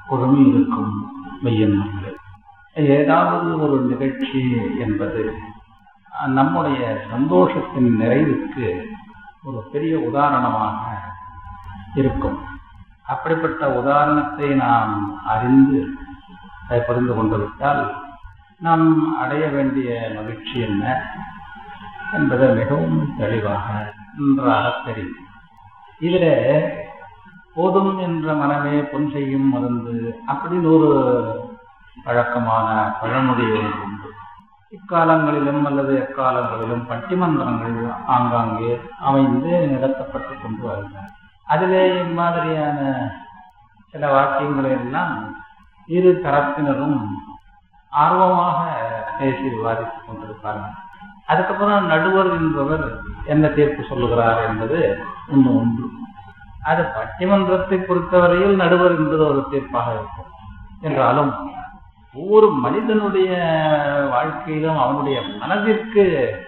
பொறுமை இருக்கும் மெய்யன்மங்களே ஏதாவது ஒரு நிகழ்ச்சி என்பது நம்முடைய சந்தோஷத்தின் நிறைவுக்கு ஒரு பெரிய உதாரணமாக இருக்கும் அப்படிப்பட்ட உதாரணத்தை நாம் அறிந்து அதை புரிந்து கொண்டு விட்டால் நாம் அடைய வேண்டிய மகிழ்ச்சி என்ன என்பது மிகவும் தெளிவாக நன்றாக தெரியும் இதில் போதும் என்ற மனமே பொன் செய்யும் மருந்து அப்படின்னு ஒரு பழக்கமான பழமொழி ஒன்று உண்டு இக்காலங்களிலும் அல்லது எக்காலங்களிலும் பட்டிமன்றங்கள் ஆங்காங்கே அமைந்து நடத்தப்பட்டு கொண்டு வருகின்றன அதிலே இம்மாதிரியான சில வாக்கியங்களை எல்லாம் இரு தரப்பினரும் ஆர்வமாக பேசி விவாதித்துக் கொண்டிருப்பார்கள் அதுக்கப்புறம் நடுவர் என்பவர் என்ன தீர்ப்பு சொல்லுகிறார் என்பது ஒன்று ஒன்று அது பட்டிமன்றத்தை பொறுத்தவரையில் நடுவர் என்பது ஒரு தீர்ப்பாக இருக்கும் என்றாலும் ஒவ்வொரு மனிதனுடைய வாழ்க்கையிலும் அவனுடைய மனதிற்கு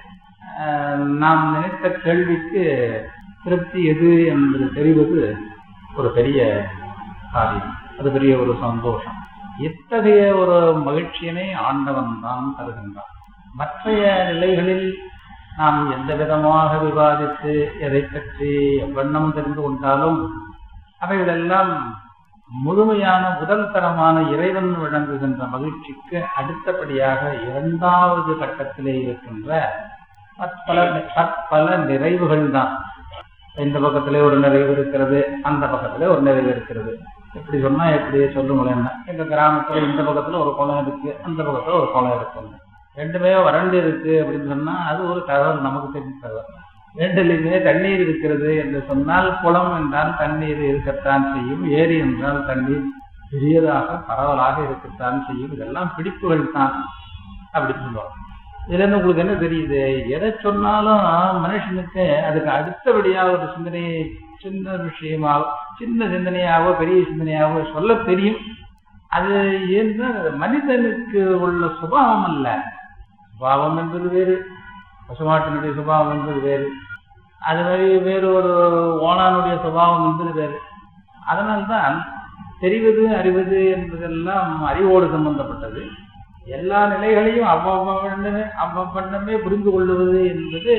நாம் நினைத்த கேள்விக்கு திருப்தி எது என்பது தெரிவது ஒரு பெரிய காரியம் அது பெரிய ஒரு சந்தோஷம் இத்தகைய ஒரு மகிழ்ச்சியினை ஆண்டவன் தான் தருகின்றான் மற்றைய நிலைகளில் நாம் எந்த விதமாக விவாதித்து எதை பற்றி எவ்வண்ணம் தெரிந்து கொண்டாலும் அவைகளெல்லாம் முழுமையான முதல் தரமான இறைவன் வழங்குகின்ற மகிழ்ச்சிக்கு அடுத்தபடியாக இரண்டாவது கட்டத்திலே இருக்கின்ற பற்பல பற்பல நிறைவுகள் தான் இந்த பக்கத்திலே ஒரு நிறைவு இருக்கிறது அந்த பக்கத்திலே ஒரு நிறைவு இருக்கிறது எப்படி சொன்னா எப்படி சொல்லுங்களேன் எங்க கிராமத்துல இந்த பக்கத்துல ஒரு குளம் இருக்கு அந்த பக்கத்துல ஒரு குளம் இருக்கு ரெண்டுமே வறண்டு இருக்கு அப்படின்னு சொன்னா அது ஒரு தகவல் நமக்கு தெரிஞ்ச தகவல் ரெண்டுலையுமே தண்ணீர் இருக்கிறது என்று சொன்னால் குளம் என்றால் தண்ணீர் இருக்கத்தான் செய்யும் ஏரி என்றால் தண்ணீர் பெரியதாக பரவலாக இருக்கத்தான் செய்யும் இதெல்லாம் பிடிப்புகள் தான் அப்படி சொல்லுவாங்க இதுல இருந்து உங்களுக்கு என்ன தெரியுது எதை சொன்னாலும் மனுஷனுக்கு அதுக்கு அடுத்தபடியாக ஒரு சிந்தனை சின்ன விஷயமாவோ சின்ன சிந்தனையாவோ பெரிய சிந்தனையாவோ சொல்ல தெரியும் அது ஏன்னா மனிதனுக்கு உள்ள சுபாவம் அல்ல சுபாவம் என்பது வேறு பசுமாட்டினுடைய சுபாவம் என்பது வேறு அது மாதிரி வேறு ஒரு ஓனானுடைய சுபாவம் என்பது வேறு அதனால்தான் தெரிவது அறிவது என்பதெல்லாம் அறிவோடு சம்பந்தப்பட்டது எல்லா நிலைகளையும் அவ்வளவு அவ்வண்ணமே புரிந்து கொள்ளுவது என்பது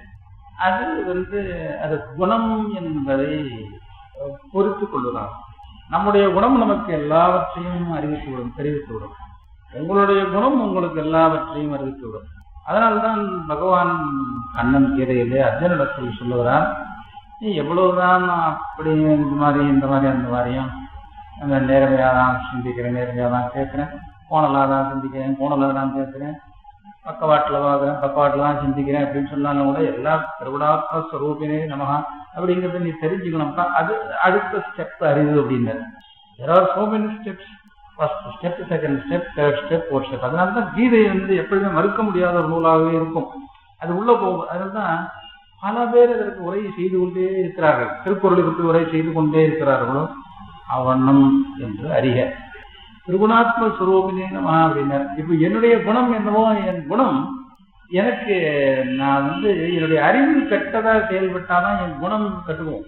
அது வந்து அது குணம் என்பதை பொறுத்து கொள்ளுதான் நம்முடைய குணம் நமக்கு எல்லாவற்றையும் அறிவித்து விடும் தெரிவித்து விடும் உங்களுடைய குணம் உங்களுக்கு எல்லாவற்றையும் அறிவித்து விடும் அதனால்தான் பகவான் கண்ணன் கீதையிலே அர்ஜுனிடத்தில் சொல்லுகிறான் நீ எவ்வளவுதான் அப்படி இந்த மாதிரி இந்த மாதிரி அந்த மாதிரியும் நேர்மையாக தான் சிந்திக்கிறேன் நேர்மையாக தான் கேட்குறேன் கோணலாக தான் சிந்திக்கிறேன் கோணலாக தான் கேட்குறேன் பக்கவாட்டில் பார்க்குறேன் பக்கவாட்டில் தான் சிந்திக்கிறேன் அப்படின்னு சொன்னாலும் கூட எல்லா திருவிழாத்ம ஸ்வரூபினே நமகா அப்படிங்கிறத நீ தெரிஞ்சுக்கணும்ப்பா அது அடுத்த ஸ்டெப் அறிவு அப்படின்னாரு there are so many steps first step second step third step fourth step அதனால தான் கீதை வந்து எப்பொழுதுமே மறுக்க முடியாத ஒரு நூலாகவே இருக்கும் அது உள்ள போகும் அதனால தான் பல பேர் அதற்கு உரை செய்து கொண்டே இருக்கிறார்கள் திருக்குறளுக்கு உரை செய்து கொண்டே இருக்கிறார்களோ அவண்ணம் என்று அறிக திருகுணாத்ம சுரூபினே நம அப்படின்னார் இப்ப என்னுடைய குணம் என்னவோ என் குணம் எனக்கு நான் வந்து என்னுடைய அறிவு கெட்டதா செயல்பட்டாதான் என் குணம் கட்டுவோம்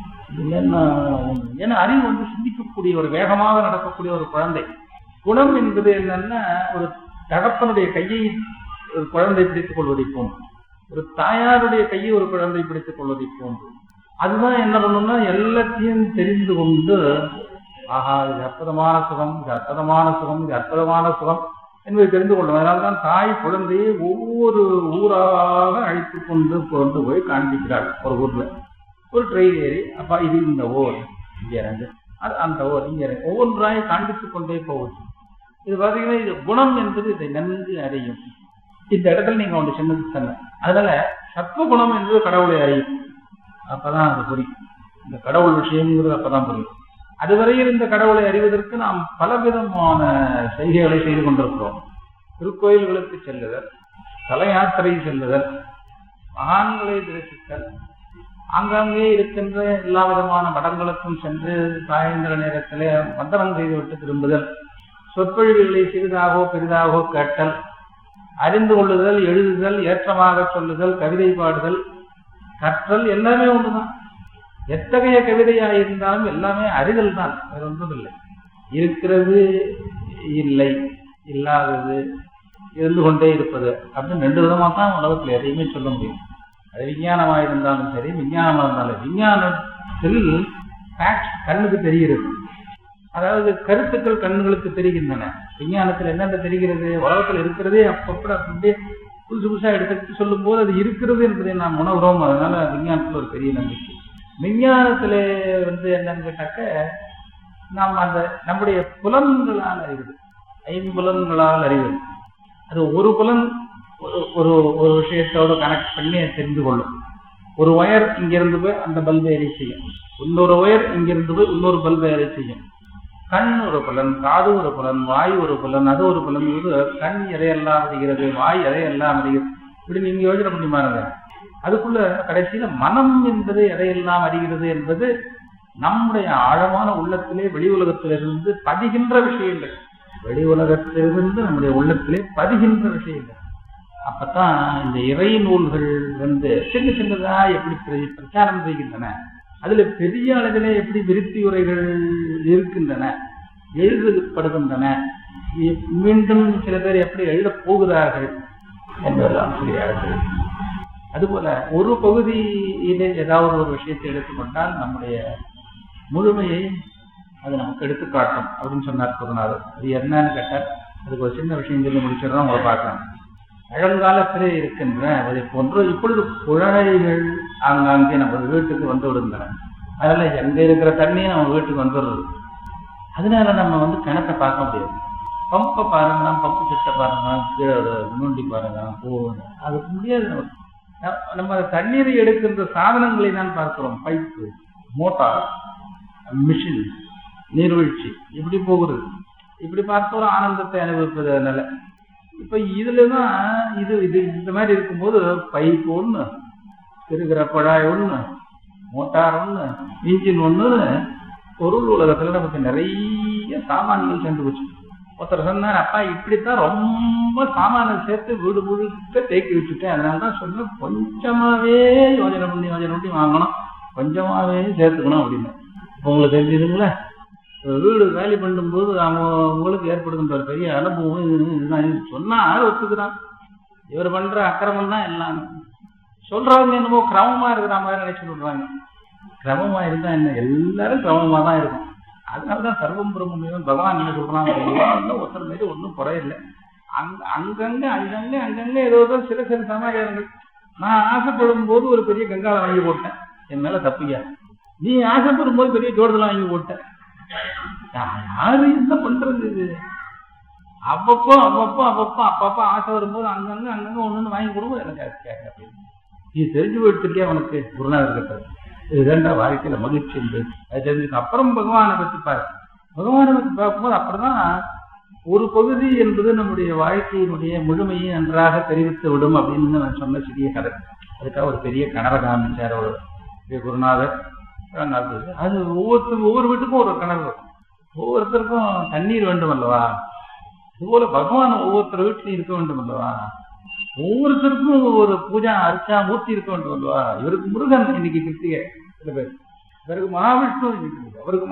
ஏன்னா அறிவு வந்து சிந்திக்கக்கூடிய ஒரு வேகமாக நடக்கக்கூடிய ஒரு குழந்தை குணம் என்பது என்னன்னா ஒரு தகப்பனுடைய கையை ஒரு குழந்தை பிடித்துக் கொள்வதை போன்று ஒரு தாயாருடைய கையை ஒரு குழந்தை பிடித்துக் கொள்வதை போன்று அதுதான் என்ன பண்ணும்னா எல்லாத்தையும் தெரிந்து கொண்டு ஆஹா இது அற்புதமான சுகம் இது அற்புதமான சுகம் இது அற்புதமான சுகம் என்பதை தெரிந்து கொள்ளும் அதனால்தான் தாய் குழந்தையை ஒவ்வொரு ஊராக அழைத்து கொண்டு கொண்டு போய் காண்பிக்கிறாள் ஒரு ஊர்ல ஒரு ட்ரெயின் ஏறி அப்பா இது இந்த ஊர் இங்க இறங்கு அது அந்த ஊர் இங்க இறங்கு ஒவ்வொன்றாய் காண்பித்துக் கொண்டே போகுது இது பாத்தீங்கன்னா இது குணம் என்பது இதை நன்கு அறியும் இந்த இடத்துல நீங்க ஒன்று சின்னது சொன்ன அதனால சத்துவ குணம் என்பது கடவுளை அறியும் அப்பதான் அது புரியும் இந்த கடவுள் விஷயங்கிறது அப்பதான் புரியும் அதுவரையில் இந்த கடவுளை அறிவதற்கு நாம் பலவிதமான செய்கைகளை செய்து கொண்டிருக்கிறோம் திருக்கோயில்களுக்கு செல்லுதல் தல யாத்திரை செல்லுதல் மகான்களை தரிசித்தல் ஆங்காங்கே இருக்கின்ற எல்லா விதமான மடங்களுக்கும் சென்று சாயந்தர நேரத்திலே மந்திரம் செய்துவிட்டு திரும்புதல் சொற்பொழிவுகளை சிறிதாகவோ பெரிதாகவோ கேட்டல் அறிந்து கொள்ளுதல் எழுதுதல் ஏற்றமாக சொல்லுதல் கவிதை பாடுதல் கற்றல் எல்லாமே ஒன்றுதான் எத்தகைய கவிதையாக இருந்தாலும் எல்லாமே அறிதல் தான் வேற ஒன்றும் இல்லை இருக்கிறது இல்லை இல்லாதது இருந்து கொண்டே இருப்பது அப்படின்னு ரெண்டு விதமா தான் உலகத்துல எதையுமே சொல்ல முடியும் அது விஞ்ஞானமா இருந்தாலும் சரி விஞ்ஞானமா இருந்தாலும் விஞ்ஞானத்தில் ஃபேக்ட் கண்ணுக்கு தெரிகிறது அதாவது கருத்துக்கள் கண்ணுகளுக்கு தெரிகின்றன விஞ்ஞானத்தில் என்னென்ன தெரிகிறது உலகத்தில் இருக்கிறதே அப்பப்போ அப்படியே புதுசு புதுசா எடுத்து சொல்லும் போது அது இருக்கிறது என்பதை நாம் உணர்கிறோம் அதனால விஞ்ஞானத்தில் ஒரு பெரிய நம்பிக்கை விஞ்ஞானத்துல வந்து என்னன்னு கேட்டாக்க நாம் அந்த நம்முடைய புலன்களால் அறிவது ஐம்புலன்களால் அறிவது அது ஒரு புலன் ஒரு- ஒரு ஒரு விஷயத்தோட கனெக்ட் பண்ணி அதை தெரிந்து கொள்ளும் ஒரு ஒயர் இங்கிருந்து போய் அந்த பல்பை எரி செய்யும் இன்னொரு ஒயர் இங்கிருந்து போய் இன்னொரு பல்பை எரி செய்யும் கண் ஒரு புலன் காது ஒரு புலன் வாய் ஒரு புலன் அது ஒரு புலன் இது கண் எதையெல்லாம் அறிகிறது வாய் எதையெல்லாம் அறிகிறது இப்படி நீங்க யோசனை பண்ணி பாருங்க அதுக்குள்ள கடைசியில மனம் என்பது எதையெல்லாம் அறிகிறது என்பது நம்முடைய ஆழமான உள்ளத்திலே வெளி உலகத்திலிருந்து பதிகின்ற விஷயங்கள் வெளி உலகத்திலிருந்து நம்முடைய உள்ளத்திலே பதிகின்ற விஷயங்கள் அப்பதான் இந்த இறை நூல்கள் வந்து சின்ன சின்னதா எப்படி பிர- பிரச்சாரம் செய்கின்றன அதுல பெரிய அளவிலே எப்படி விருத்தி உரைகள் இருக்கின்றன எழுதப்படுகின்றன இ- மீண்டும் சில பேர் எப்படி எழுதப் போகிறார்கள் என்பதெல்லாம் புரியாது அதுபோல ஒரு பகுதியிலே ஏதாவது ஒரு விஷயத்தை எடுத்துக்கொண்டால் நம்முடைய முழுமையை அது நமக்கு எடுத்துக்காட்டும் அப்படின்னு சொன்னார் குருநாதர் அது என்னன்னு கேட்டால் அதுக்கு ஒரு சின்ன விஷயம் சொல்லி முடிச்சிடறோம் உங்களை பார்க்கலாம் பழங்காலத்திலே இருக்கின்ற அதை போன்று இப்பொழுது குழாய்கள் ஆங்காங்கே நம்ம வீட்டுக்கு வந்து விடுகின்றன அதனால எங்க இருக்கிற தண்ணியும் நம்ம வீட்டுக்கு வந்துடுறது அதனால நம்ம வந்து கிணத்தை பார்க்க முடியாது பம்பை பாருங்க பம்பு செட்டை பாருங்க கீழே ஒரு நோண்டி பாருங்க போகுங்க அது முடியாது நமக்கு. ந- நம்ம தண்ணீரை எடுக்கின்ற சாதனங்களை தான் பார்க்கிறோம் பைப்பு மோட்டார் மிஷின் நீர்வீழ்ச்சி இப்படி போகிறது இப்படி பார்த்து ஒரு ஆனந்தத்தை அனுபவிப்பது அதனால இப்ப இதுலதான் இது இது இந்த மாதிரி இருக்கும்போது பைப் ஒண்ணு திருகிற குழாய் ஒண்ணு மோட்டார் ஒண்ணு இன்ஜின் ஒண்ணு பொருள் உலகத்துல நமக்கு நிறைய சாமான்கள் சேர்ந்து போச்சு ஒருத்தர் சொன்னார் அப்பா இப்படித்தான் ரொம்ப சாமான்கள் சேர்த்து வீடு முழுக்க தேக்கி வச்சுட்டேன் அதனாலதான் சொன்ன கொஞ்சமாவே யோஜனை பண்ணி யோஜனை பண்ணி வாங்கணும் கொஞ்சமாவே சேர்த்துக்கணும் அப்படின்னு இப்ப உங்களுக்கு தெரிஞ்சுதுங்களா ஒரு வீடு காலி பண்ணும்போது அவங்க உங்களுக்கு ஏற்படுகின்ற ஒரு பெரிய அனுபவம் இது இதுதான் இது சொன்னா ஒத்துக்கிறான் இவர் பண்ற அக்கிரமம் தான் எல்லாம் சொல்றவங்க என்னமோ கிரமமா இருக்கிற மாதிரி நினைச்சு விடுறாங்க கிரமமா இருந்தா என்ன எல்லாரும் கிரமமா தான் இருக்கும் அதனாலதான் சர்வம் பிரம்மம் பகவான் என்ன சொல்றான் ஒன்றும் ஒருத்தர் மீது ஒன்றும் குறையில்லை அங்க அங்கங்க அங்கங்க அங்கங்க ஏதோ ஏதோ சில சில சமாச்சாரங்கள் நான் ஆசைப்படும் போது ஒரு பெரிய கங்காளை வாங்கி போட்டேன் என் மேல தப்பியா நீ ஆசைப்படும் போது பெரிய ஜோடுதல் வாங்கி போட்டேன் யா- யாரு என்ன பண்றது இது அவ்வப்போ அவ்வப்போ அவ்வப்போ அப்பப்போ ஆசை வரும்போது அங்கங்க அங்கங்க ஒண்ணு வாங்கி கொடுங்க எனக்கு அது கேட்க அப்படின்னு இது தெரிஞ்சு போயிட்டு அவனுக்கு குருநாதர் கிட்ட இதுதான்டா வாழ்க்கையில மகிழ்ச்சி என்பது அது தெரிஞ்சுக்க அப்புறம் பகவானை பத்தி பாரு பகவானை பத்தி பார்க்கும்போது அப்படிதான் ஒரு பகுதி என்பது நம்முடைய வாழ்க்கையினுடைய முழுமையை நன்றாக தெரிவித்து விடும் அப்படின்னு நான் சொன்ன சிறிய கதை அதுக்காக ஒரு பெரிய கிணறு காமிச்சார் ஒரு பெரிய குருநாதர் அது- அது ஒவ்வொருத்தரும் ஒவ்வொரு வீட்டுக்கும் ஒரு கிணறு இருக்கும் ஒவ்வொருத்தருக்கும் தண்ணீர் வேண்டும் அல்லவா இதுபோல பகவான் ஒவ்வொருத்தர் வீட்டிலும் இருக்க வேண்டும் அல்லவா ஒவ்வொருத்தருக்கும் ஒரு பூஜா அர்ச்சா மூர்த்தி இருக்க வேண்டும் அல்லவா இவருக்கு முருகன் இன்னைக்கு கிருத்திகை சில பேர் இவருக்கு மகாவிஷ்ணு இன்னைக்கு அவருக்கு